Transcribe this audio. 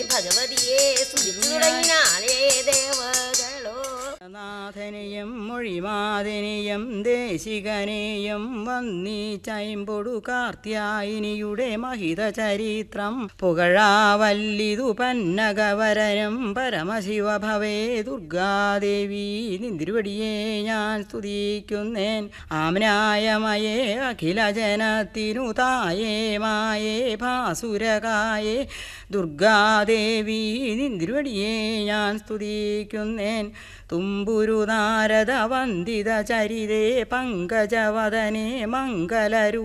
ഭഗവതിയെ സ്തുതിച്ചു തുടങ്ങിനാളേ ദേവകളോ നാഥനെയും മൊഴിമാതിനെയും ദേശികനെയും വന്നീച്ചൈമ്പൊടു കാർത്യായിനിയുടെ മഹിത ചരിത്രം പുകഴാവല്ലിതു പന്നകവരനും പരമശിവഭവേ ദുർഗാദേവി നിന്തിരുവടിയെ ഞാൻ സ്തുതിക്കുന്നേൻ ആമനായമയേ അഖില ജനത്തിനു തായേ മായേ ഭാസുരകായേ ദുർഗാദേവി നിന്തിരുവടിയെ ഞാൻ സ്തുതിക്കുന്നേൻ തുമ്പുരു നാരദ വന്ദിത ചരിതേ പങ്കജവദനേ മംഗലരു